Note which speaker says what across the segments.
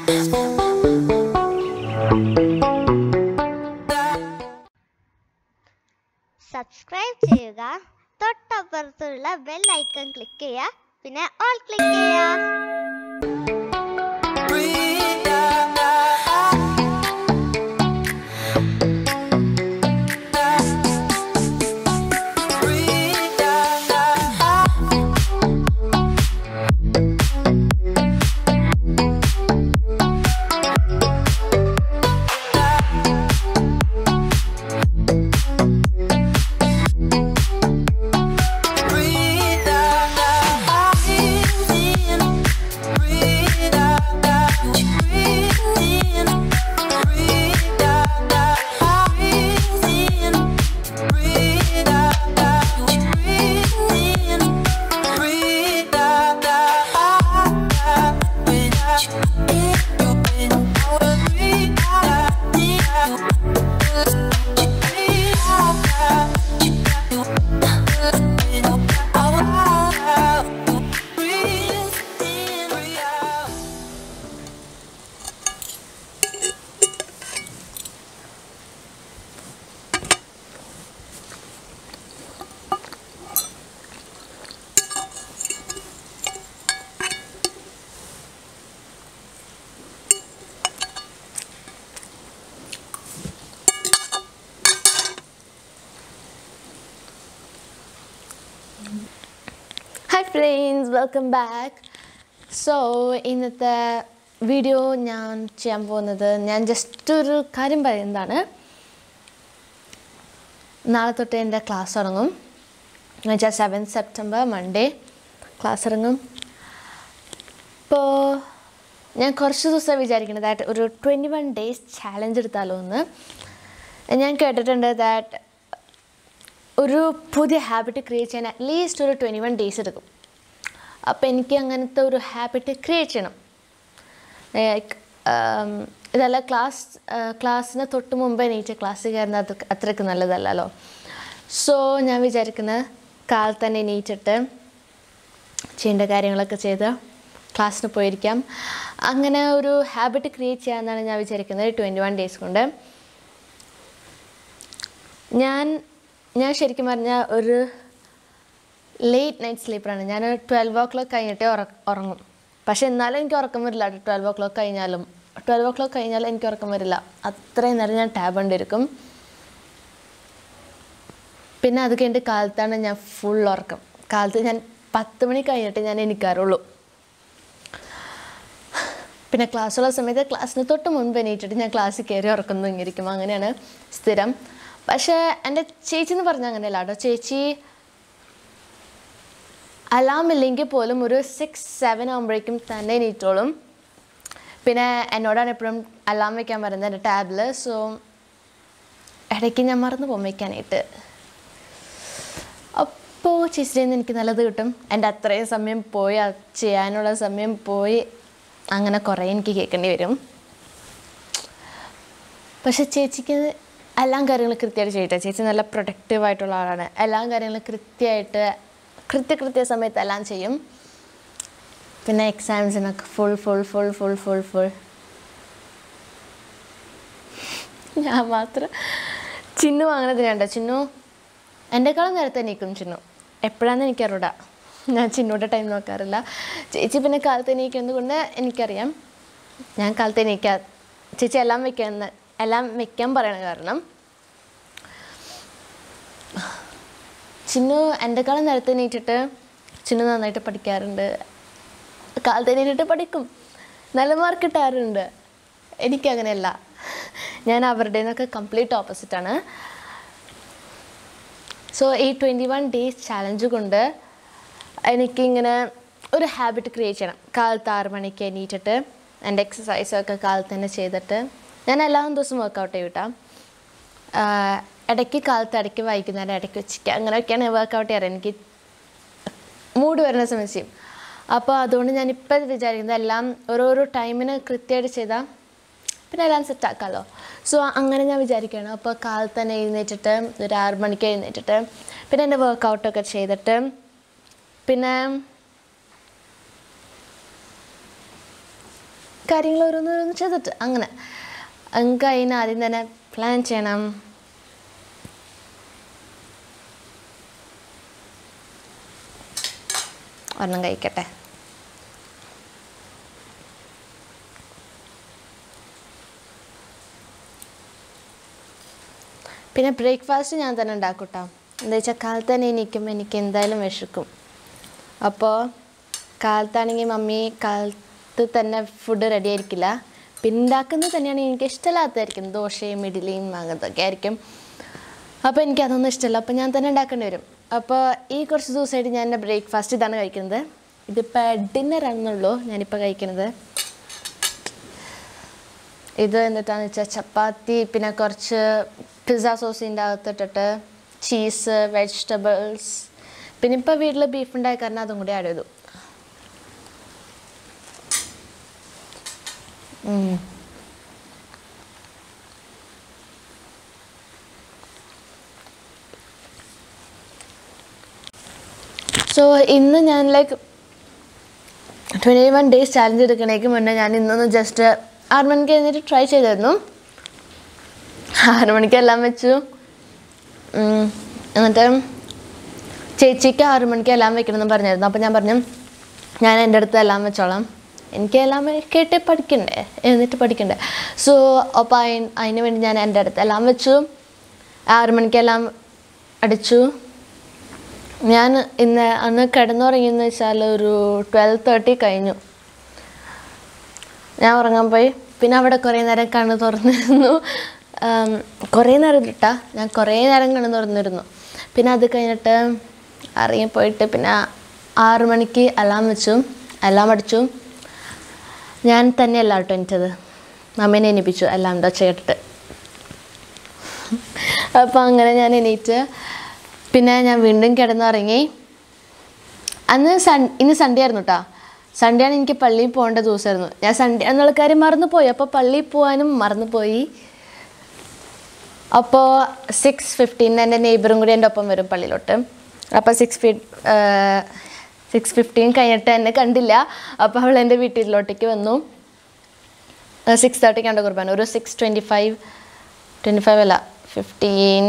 Speaker 1: Subscribe ചെയ്യുക തൊട്ടപ്പുറത്തുള്ള bell icon click ചെയ്യുക പിന്നെ ഓൾ ക്ലിക്ക് ചെയ്യുക
Speaker 2: hi friends welcome back so ഇന്നത്തെ വീഡിയോ ഞാൻ ചെയ്യാൻ പോകുന്നത് ഞാൻ ജസ്റ്റ് ഒരു കാര്യം പറയുന്നതാണ് നാളെ തൊട്ട് എൻ്റെ ക്ലാസ് തുടങ്ങും എന്നുവെച്ചാൽ സെവൻ സെപ്റ്റംബർ മൺഡേ ക്ലാസ് ഇറങ്ങും ഇപ്പോൾ ഞാൻ കുറച്ച് ദിവസം വിചാരിക്കുന്നത് ദാറ്റ് ഒരു ട്വൻറ്റി വൺ ഡേയ്സ് ചാലഞ്ച് എടുത്താലോ എന്ന് ഞാൻ കേട്ടിട്ടുണ്ട് ദാറ്റ് ഒരു പുതിയ ഹാബിറ്റ് ക്രിയേറ്റ് ചെയ്യാൻ അറ്റ്ലീസ്റ്റ് ഒരു ട്വൻറ്റി വൺ ഡേയ്സ് എടുക്കും അപ്പോൾ എനിക്ക് അങ്ങനത്തെ ഒരു ഹാബിറ്റ് ക്രിയേറ്റ് ചെയ്യണം ലൈക്ക് ഇതല്ല ക്ലാസ് ക്ലാസ്സിന് തൊട്ട് മുമ്പ് എണീറ്റ് ക്ലാസ്സിൽ കയറുന്നത് അത് അത്രയ്ക്ക് നല്ലതല്ലല്ലോ സോ ഞാൻ വിചാരിക്കുന്നത് കാലത്ത് തന്നെ എണീറ്റിട്ട് ചെയ്യേണ്ട കാര്യങ്ങളൊക്കെ ചെയ്ത് ക്ലാസ്സിന് പോയിരിക്കാം അങ്ങനെ ഒരു ഹാബിറ്റ് ക്രിയേറ്റ് ചെയ്യാമെന്നാണ് ഞാൻ വിചാരിക്കുന്നത് ട്വൻറ്റി വൺ ഡേയ്സ് കൊണ്ട് ഞാൻ ഞാൻ ശരിക്കും പറഞ്ഞാൽ ഒരു ലേറ്റ് നൈറ്റ് സ്ലീപ്പറാണ് ഞാൻ ട്വൽവ് ഓ ക്ലോക്ക് കഴിഞ്ഞിട്ടേ ഉറ ഉറങ്ങും പക്ഷെ എന്നാലും എനിക്ക് ഉറക്കം വരില്ല ട്വൽവ് ഓ ക്ലോക്ക് കഴിഞ്ഞാലും ട്വൽവ് ഓ ക്ലോക്ക് കഴിഞ്ഞാലും എനിക്ക് ഉറക്കം വരില്ല അത്രയും നേരം ഞാൻ ടാബ് കണ്ടിരിക്കും പിന്നെ അത് കഴിഞ്ഞിട്ട് കാലത്താണ് ഞാൻ ഫുൾ ഉറക്കം കാലത്ത് ഞാൻ പത്ത് മണി കഴിഞ്ഞിട്ട് ഞാൻ എനിക്കാറുള്ളൂ പിന്നെ ക്ലാസ്സുള്ള സമയത്ത് ക്ലാസ്സിന് തൊട്ട് മുൻപ് എണീറ്റിട്ട് ഞാൻ ക്ലാസ്സിൽ കയറി ഉറക്കുന്നു ഇങ്ങിരിക്കും അങ്ങനെയാണ് സ്ഥിരം പക്ഷേ എൻ്റെ ചേച്ചി എന്ന് പറഞ്ഞാൽ അങ്ങനെയല്ല കേട്ടോ ചേച്ചി അലാം ഇല്ലെങ്കിൽ പോലും ഒരു സിക്സ് സെവൻ ആകുമ്പോഴേക്കും തന്നെ എണീറ്റോളും പിന്നെ എന്നോടാണ് എപ്പോഴും അലാം വെക്കാൻ പറയുന്നത് എൻ്റെ ടാബിൽ സോ ഇടയ്ക്ക് ഞാൻ മറന്നു പോകും വെക്കാനായിട്ട് അപ്പോൾ ചേച്ചിയിൽ നിന്ന് എനിക്ക് നല്ലത് കിട്ടും എൻ്റെ അത്രയും സമയം പോയി അത് ചെയ്യാനുള്ള സമയം പോയി അങ്ങനെ കുറേ എനിക്ക് കേൾക്കേണ്ടി വരും പക്ഷെ ചേച്ചിക്ക് എല്ലാം കാര്യങ്ങളും കൃത്യമായിട്ട് ചെയ്യട്ടെ ചേച്ചി നല്ല പ്രൊഡക്റ്റീവ് ആയിട്ടുള്ള ആളാണ് എല്ലാ കാര്യങ്ങളും കൃത്യമായിട്ട് കൃത്യ കൃത്യ സമയത്ത് എല്ലാം ചെയ്യും പിന്നെ എക്സാംസിനൊക്കെ full full full full full full ഞാൻ മാത്രം ചിന്നു വാങ്ങണതിനുണ്ടോ ചിന്നു എൻ്റെക്കാളും നേരത്തെ എണീക്കും ചിന്നു എപ്പോഴാണെന്ന് എനിക്കറിയൂടാ ഞാൻ ചിന്നോടെ ടൈം നോക്കാറില്ല ചേച്ചി പിന്നെ കാലത്ത് എണീക്കുന്നത് കൊണ്ട് എനിക്കറിയാം ഞാൻ കാലത്ത് എണീക്കാ ചേച്ചി എല്ലാം വെക്കാൻ എല്ലാം വെക്കാൻ പറയണ കാരണം ചിന്നു എൻ്റെക്കാളും നേരത്തെ എണീറ്റിട്ട് ചിന്നു നന്നായിട്ട് പഠിക്കാറുണ്ട് കാലത്ത് എണീറ്റിട്ട് പഠിക്കും നല്ല മാർക്ക് കിട്ടാറുണ്ട് എനിക്കങ്ങനെയല്ല ഞാൻ അവരുടെ നിന്നൊക്കെ കംപ്ലീറ്റ് ഓപ്പോസിറ്റാണ് സോ ഈ ട്വൻറ്റി വൺ ഡേയ്സ് ചാലഞ്ച് കൊണ്ട് എനിക്കിങ്ങനെ ഒരു ഹാബിറ്റ് ക്രിയേറ്റ് ചെയ്യണം കാലത്ത് ആറ് മണിക്ക് എണീറ്റിട്ട് എൻ്റെ എക്സസൈസൊക്കെ കാലത്ത് തന്നെ ചെയ്തിട്ട് ഞാൻ എല്ലാ ദിവസവും വർക്കൗട്ട് ചെയ്യൂട്ടാ ഇടയ്ക്ക് കാലത്ത് ഇടയ്ക്ക് വൈകുന്നേരം ഇടയ്ക്ക് ഉച്ചയ്ക്ക് അങ്ങനെയൊക്കെയാണ് വർക്കൗട്ട് ചെയ്യാറ് എനിക്ക് മൂഡ് വരുന്ന സമയം ചെയ്യും അപ്പോൾ അതുകൊണ്ട് ഞാനിപ്പോൾ വിചാരിക്കുന്നത് എല്ലാം ഓരോരോ ടൈമിന് കൃത്യമായിട്ട് ചെയ്താൽ പിന്നെ എല്ലാം സെറ്റാക്കാമല്ലോ സോ അങ്ങനെ ഞാൻ വിചാരിക്കുകയാണ് അപ്പോൾ കാലത്ത് തന്നെ എഴുന്നേറ്റിട്ട് ഒരു ആറ് മണിക്ക് എഴുന്നേറ്റിട്ട് പിന്നെ എൻ്റെ വർക്കൗട്ടൊക്കെ ചെയ്തിട്ട് പിന്നെ കാര്യങ്ങൾ ഓരോന്നോരോന്ന് ചെയ്തിട്ട് അങ്ങനെ നമുക്ക് അതിന് ആദ്യം തന്നെ പ്ലാൻ ചെയ്യണം ഒരെണ്ണം കഴിക്കട്ടെ പിന്നെ ബ്രേക്ക്ഫാസ്റ്റ് ഞാൻ തന്നെ ഉണ്ടാക്കും കേട്ടോ എന്താ വെച്ചാൽ കാലത്ത് തന്നെ എണീക്കുമ്പോൾ എനിക്ക് എന്തായാലും വിശക്കും അപ്പോൾ കാലത്താണെങ്കിൽ മമ്മി കാലത്ത് തന്നെ ഫുഡ് റെഡി ആയിരിക്കില്ല പിന്നെ ഉണ്ടാക്കുന്നത് തന്നെയാണ് എനിക്ക് ഇഷ്ടമില്ലാത്തതായിരിക്കും ദോശയും ഇഡ്ഡലിയും അങ്ങനത്തൊക്കെ ആയിരിക്കും അപ്പോൾ എനിക്ക് അതൊന്നും ഇഷ്ടമല്ല അപ്പോൾ ഞാൻ തന്നെ ഉണ്ടാക്കേണ്ടി വരും അപ്പോൾ ഈ കുറച്ച് ദിവസമായിട്ട് ഞാൻ എൻ്റെ ബ്രേക്ക്ഫാസ്റ്റ് ഇതാണ് കഴിക്കുന്നത് ഇതിപ്പോൾ ഡിന്നർ ആണെന്നുള്ളൂ ഞാനിപ്പോൾ കഴിക്കുന്നത് ഇത് എന്നിട്ടാന്ന് വെച്ചാൽ ചപ്പാത്തി പിന്നെ കുറച്ച് പിസ്സ സോസിൻ്റെ അകത്തിട്ടിട്ട് ചീസ് വെജിറ്റബിൾസ് പിന്നെ ഇപ്പോൾ വീട്ടിൽ ബീഫ് ഉണ്ടായ കാരണം അതും കൂടി ആഡ് ചെയ്തു ഉം. സോ ഇന്ന് ഞാൻ like twenty one days challenge എടുക്കണേക്ക് മുന്നേ ഞാൻ ഇന്നൊന്ന് ജസ്റ്റ് ആറ് മണിക്ക് കഴിഞ്ഞിട്ട് ട്രൈ ചെയ്തായിരുന്നു ആറ് മണിക്കെല്ലാം വെച്ചു ഉം, എന്നിട്ട് ചേച്ചിക്ക് ആറ് മണിക്ക് എല്ലാം വെക്കണമെന്ന് പറഞ്ഞായിരുന്നു അപ്പോൾ ഞാൻ പറഞ്ഞു ഞാൻ എൻ്റെ അടുത്ത് എല്ലാം വെച്ചോളാം എനിക്ക് എല്ലാം കേട്ട് പഠിക്കണ്ടേ എന്നിട്ട് പഠിക്കണ്ടേ സോ അപ്പോൾ അതിന് അതിന് വേണ്ടി ഞാൻ എൻ്റെ അടുത്ത് എല്ലാം വെച്ചു ആറ് മണിക്കെല്ലാം അടിച്ചു ഞാൻ ഇന്ന് അന്ന് കിടന്നുറങ്ങിയെന്ന് വെച്ചാൽ ഒരു ട്വൽവ് തേർട്ടി കഴിഞ്ഞു ഞാൻ ഉറങ്ങാൻ പോയി പിന്നെ അവിടെ കുറേ നേരം കണ്ണ് തുറന്നിരുന്നു ആം, കുറേ നേരം ഇട്ടാ ഞാൻ കുറേ നേരം കണ്ണ് തുറന്നിരുന്നു പിന്നെ അത് കഴിഞ്ഞിട്ട് ഇറങ്ങിപ്പോയിട്ട് പിന്നെ ആറ് മണിക്ക് അലാം വെച്ചു അലാം അടിച്ചു ഞാൻ തന്നെയല്ല കേട്ടോ എനിച്ചത് അമ്മേനെ എണീപ്പിച്ചു എല്ലാം എന്താ ചേട്ടിട്ട് അപ്പോൾ അങ്ങനെ ഞാൻ എണീറ്റ് പിന്നെ ഞാൻ വീണ്ടും കിടന്നുറങ്ങി അന്ന് സൺ ഇന്ന് സൺഡേ ആയിരുന്നു കേട്ടോ സൺഡേ ആണ് എനിക്ക് പള്ളിയിൽ പോകേണ്ട ദിവസമായിരുന്നു ഞാൻ സൺഡേ എന്നുള്ള കാര്യം മറന്നുപോയി അപ്പോൾ പള്ളിയിൽ പോകാനും മറന്നുപോയി അപ്പോൾ സിക്സ് ഫിഫ്റ്റീൻ എൻ്റെ നെയ്ബറും കൂടി എൻ്റെ ഒപ്പം വരും പള്ളിയിലോട്ട് അപ്പോൾ സിക്സ് ഫി സിക്സ് ഫിഫ്റ്റീൻ കഴിഞ്ഞിട്ട് എന്നെ കണ്ടില്ല അപ്പോൾ അവൾ എൻ്റെ വീട്ടിലോട്ടേക്ക് വന്നു സിക്സ് തേർട്ടിക്കാണ്ട് കുർബാന ഒരു six twenty five twenty five അല്ല ഫിഫ്റ്റീൻ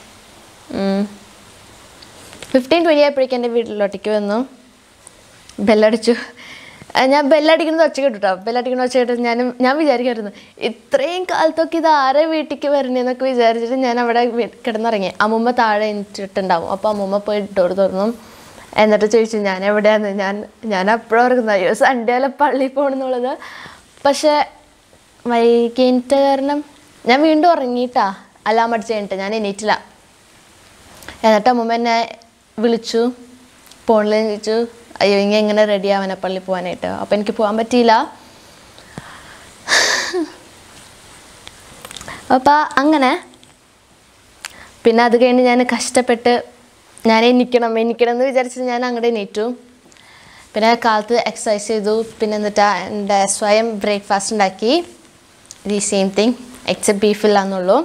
Speaker 2: ഫിഫ്റ്റീൻ ട്വൻറ്റി ആയപ്പോഴേക്കും എൻ്റെ വീട്ടിലോട്ടേക്ക് വന്നു ബെല്ലടിച്ചു ആ, ഞാൻ ബെല്ലടിക്കുന്നത് ഒച്ച കേട്ടു കേട്ടോ ബെല്ലടിക്കുന്ന ഒച്ച കേട്ട് ഞാനും ഞാൻ വിചാരിക്കായിരുന്നു ഇത്രയും കാലത്തൊക്കെ ഇത് ആരെ വീട്ടിലേക്ക് വരണേന്നൊക്കെ വിചാരിച്ചിട്ട് ഞാൻ അവിടെ വീ- കിടന്നിറങ്ങി അമ്മൂമ്മ താഴെ എനിച്ചിട്ടുണ്ടാവും അപ്പോൾ അമ്മൂമ്മ പോയി ഡോർ തുറന്നു എന്നിട്ട് ചോദിച്ചു ഞാൻ എവിടെയാന്ന് ഞാൻ ഞാൻ അപ്പോഴും ഓർക്കുന്നു അയ്യോ സൺഡേ അല്ല പള്ളിയിൽ പോകണമെന്നുള്ളത് പക്ഷേ വൈകിട്ട് കാരണം ഞാൻ വീണ്ടും ഉറങ്ങിയിട്ടാ അലാം അടിച്ച് കഴിഞ്ഞിട്ട് ഞാൻ എണീറ്റില്ല എന്നിട്ട് അമ്മൂമ്മ എന്നെ വിളിച്ചു ഫോണിൽ ചോദിച്ചു അയ്യോ ഇങ്ങനെ എങ്ങനെ റെഡി ആവാനാ പള്ളി പോകാനായിട്ട് അപ്പം എനിക്ക് പോകാൻ പറ്റിയില്ല അപ്പം അങ്ങനെ പിന്നെ അത് കഴിഞ്ഞ് ഞാൻ കഷ്ടപ്പെട്ട് ഞാൻ എണീക്കണം എണീക്കണം എന്ന് വിചാരിച്ചിട്ട് ഞാൻ അങ്ങോട്ട് എണീറ്റു പിന്നെ കാലത്ത് എക്സസൈസ് ചെയ്തു പിന്നെ എന്നിട്ട് എൻ്റെ സ്വയം ബ്രേക്ക്ഫാസ്റ്റ് ഉണ്ടാക്കി ദി സെയിം തിങ് എക്സെപ്റ്റ് ബീഫില്ല എന്നുള്ളൂ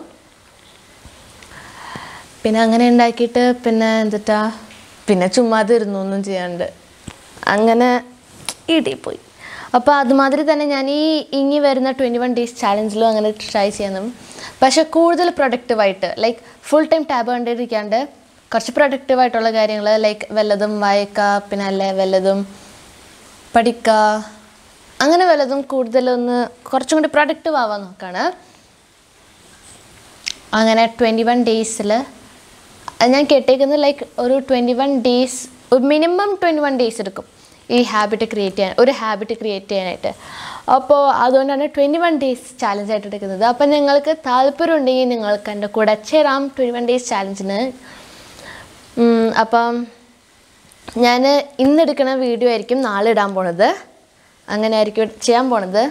Speaker 2: പിന്നെ അങ്ങനെ ഉണ്ടാക്കിയിട്ട് പിന്നെ എന്തിട്ടാ പിന്നെ ചുമ്മാതെ ഇരുന്നു ഒന്നും ചെയ്യാണ്ട് അങ്ങനെ പോയി അപ്പോൾ അതുമാതിരി തന്നെ ഞാൻ ഈ ഇനി വരുന്ന ട്വൻറ്റി വൺ ഡേയ്സ് ചാലഞ്ചിലും അങ്ങനെ ട്രൈ ചെയ്യണം പക്ഷേ കൂടുതൽ പ്രൊഡക്റ്റീവായിട്ട് ലൈക്ക് ഫുൾ ടൈം ടാബ് കണ്ടിരിക്കാണ്ട് കുറച്ച് പ്രൊഡക്റ്റീവായിട്ടുള്ള കാര്യങ്ങൾ ലൈക്ക് വല്ലതും വായിക്കുക പിന്നെ അല്ലെ വല്ലതും പഠിക്കുക അങ്ങനെ വല്ലതും കൂടുതലൊന്ന് കുറച്ചും കൂടി പ്രൊഡക്റ്റീവ് ആവാൻ നോക്കാണ് അങ്ങനെ ട്വൻറ്റി വൺ ഡേയ്സിൽ ഞാൻ കേട്ടേക്കുന്നത് ലൈക്ക് ഒരു ട്വൻറ്റി വൺ ഡേയ്സ് ഒരു മിനിമം ട്വൻറ്റി വൺ ഡേയ്സ് എടുക്കും ഈ ഹാബിറ്റ് ക്രിയേറ്റ് ചെയ്യാൻ ഒരു ഹാബിറ്റ് ക്രിയേറ്റ് ചെയ്യാനായിട്ട് അപ്പോൾ അതുകൊണ്ടാണ് ട്വൻറ്റി വൺ ഡേയ്സ് ചാലഞ്ച് ആയിട്ട് എടുക്കുന്നത് അപ്പോൾ നിങ്ങൾക്ക് താല്പര്യം ഉണ്ടെങ്കിൽ നിങ്ങൾക്ക് എൻ്റെ കൂടെ ചേരാം ട്വൻറ്റി വൺ ഡേയ്സ് ചാലഞ്ചിന് അപ്പം ഞാൻ ഇന്ന് എടുക്കുന്ന വീഡിയോ ആയിരിക്കും നാളെ ഇടാൻ പോണത് അങ്ങനെ ആയിരിക്കും ചെയ്യാൻ പോണത്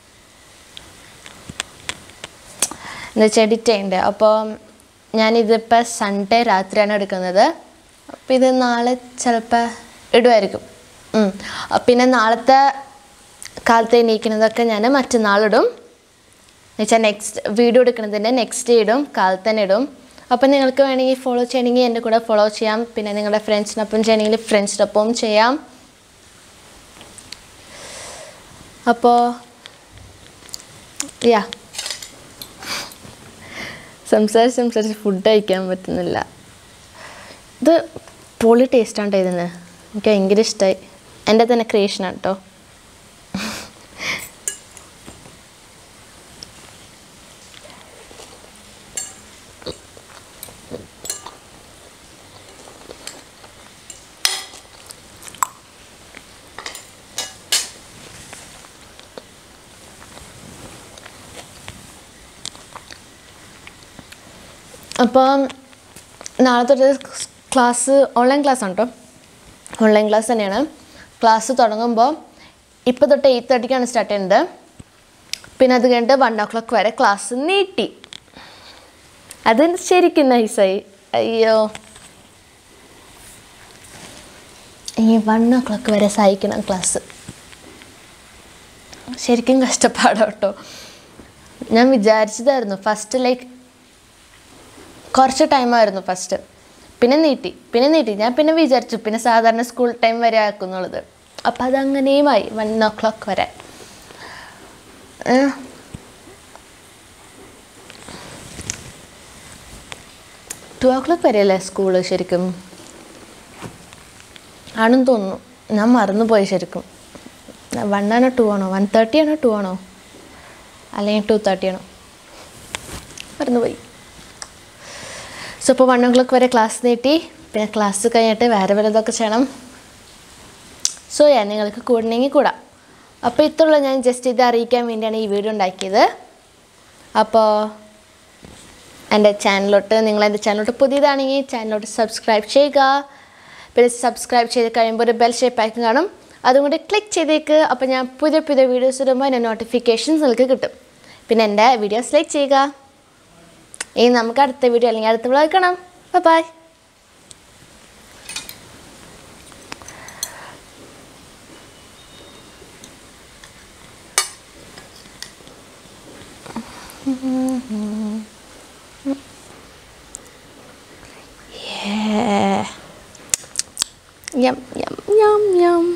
Speaker 2: എന്ന് വെച്ചാൽ എഡിറ്റ് ചെയ്യണ്ടേ അപ്പോൾ ഞാനിതിപ്പോൾ സൺഡേ രാത്രിയാണ് എടുക്കുന്നത് അപ്പോൾ ഇത് നാളെ ചിലപ്പോൾ ഇടുമായിരിക്കും ഉം. അഹ് പിന്നെ നാളത്തെ കാലത്ത് എണീക്കുന്നതൊക്കെ ഞാൻ മറ്റന്നാളിടും എന്നുവെച്ചാൽ നെക്സ്റ്റ് വീഡിയോ എടുക്കുന്നതിൻ്റെ നെക്സ്റ്റ് ഇടും കാലത്ത് തന്നെ ഇടും അപ്പോൾ നിങ്ങൾക്ക് വേണമെങ്കിൽ ഫോളോ ചെയ്യണമെങ്കിൽ എൻ്റെ കൂടെ ഫോളോ ചെയ്യാം പിന്നെ നിങ്ങളുടെ ഫ്രണ്ട്സിനൊപ്പം ചെയ്യണമെങ്കിൽ ഫ്രണ്ട്സിനൊപ്പം ചെയ്യാം അപ്പോൾ യാ സംസാരിച്ച് സംസാരിച്ച് ഫുഡ് കഴിക്കാൻ പറ്റുന്നില്ല ഇത് പൊളി ടേസ്റ്റാണ് ഇതിന് എനിക്ക് ഭയങ്കര ഇഷ്ടമായി എൻ്റെ തന്നെ ക്രിയേഷനാണ് കേട്ടോ അപ്പം നാളെ തൊട്ട് ക്ലാസ് ഓൺലൈൻ ക്ലാസ് ആണ് കേട്ടോ ഓൺലൈൻ ക്ലാസ് തന്നെയാണ് ക്ലാസ് തുടങ്ങുമ്പോൾ ഇപ്പോൾ തൊട്ട് എയ്റ്റ് തേർട്ടിക്കാണ് സ്റ്റാർട്ട് ചെയ്യുന്നത് പിന്നെ അത് കഴിഞ്ഞിട്ട് വൺ ഓ ക്ലോക്ക് വരെ ക്ലാസ് നീട്ടി അത് ശരിക്കും നൈസായി അയ്യോ ഈ വൺ ഓ ക്ലോക്ക് വരെ സഹിക്കണം ക്ലാസ് ശരിക്കും കഷ്ടപ്പാടാണ് കേട്ടോ ഞാൻ വിചാരിച്ചതായിരുന്നു ഫസ്റ്റ് ലൈക്ക് കുറച്ച് ടൈമായിരുന്നു ഫസ്റ്റ് പിന്നെ നീട്ടി പിന്നെ നീട്ടി ഞാൻ പിന്നെ വിചാരിച്ചു പിന്നെ സാധാരണ സ്കൂൾ ടൈം വരെ ആക്കുന്നുള്ളത് അപ്പം അതങ്ങനെയുമായി വൺ ഓ ക്ലോക്ക് വരെ ടു ഓ ക്ലോക്ക് വരെയല്ലേ സ്കൂള് ശരിക്കും ആണെന്ന് തോന്നുന്നു ഞാൻ മറന്നുപോയി ശരിക്കും വൺ ആണോ ടു ആണോ വൺ തേർട്ടി ആണോ ടു ആണോ അല്ലെങ്കിൽ ടു തേർട്ടി ആണോ മറന്നുപോയി സോ ഇപ്പോൾ വൺ ഓ ക്ലോക്ക് വരെ ക്ലാസ് നീട്ടി പിന്നെ ക്ലാസ് കഴിഞ്ഞിട്ട് വേറെ വല്ലതൊക്കെ ചെയ്യണം സോ ഞാൻ നിങ്ങൾക്ക് കൂടണമെങ്കിൽ കൂടാം അപ്പോൾ ഇത്രയുള്ള ഞാൻ ജസ്റ്റ് ഇത് അറിയിക്കാൻ വേണ്ടിയാണ് ഈ വീഡിയോ ഉണ്ടാക്കിയത് അപ്പോൾ എൻ്റെ ചാനലിലോട്ട് നിങ്ങൾ എൻ്റെ ചാനലിലോട്ട് പുതിയതാണെങ്കിൽ ചാനലിലോട്ട് സബ്സ്ക്രൈബ് ചെയ്യുക പിന്നെ സബ്സ്ക്രൈബ് ചെയ്ത് കഴിയുമ്പോൾ ഒരു ബെൽ ഷേപ്പ് ആയിക്കും കാണും അതും കൂടി ക്ലിക്ക് ചെയ്തേക്ക് അപ്പോൾ ഞാൻ പുതിയ പുതിയ വീഡിയോസ് ഇടുമ്പോൾ എൻ്റെ നോട്ടിഫിക്കേഷൻസ് നിങ്ങൾക്ക് കിട്ടും പിന്നെ എൻ്റെ വീഡിയോസ് ലൈക്ക് ചെയ്യുക ഇനി നമുക്ക് അടുത്ത വീഡിയോ അല്ലെങ്കിൽ അടുത്ത വ്ളോഗ് കാണാം bye Yeah. Yum, yum, yum, yum.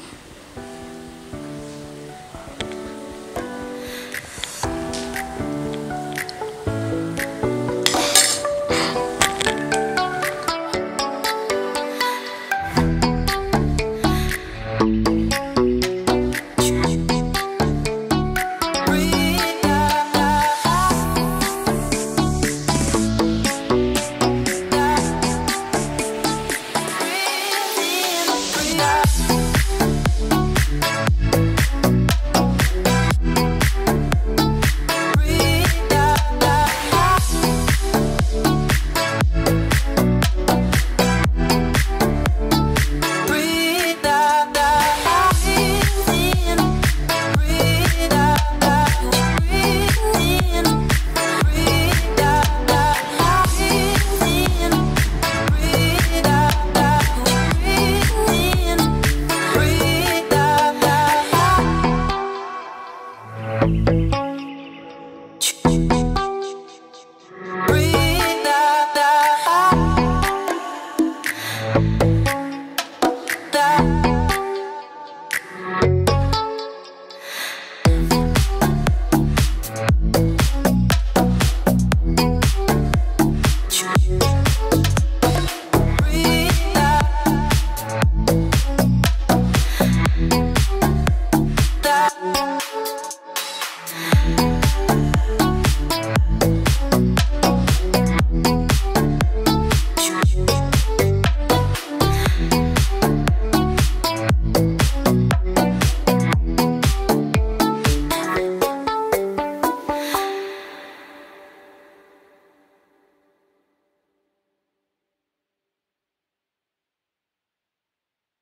Speaker 3: Breathe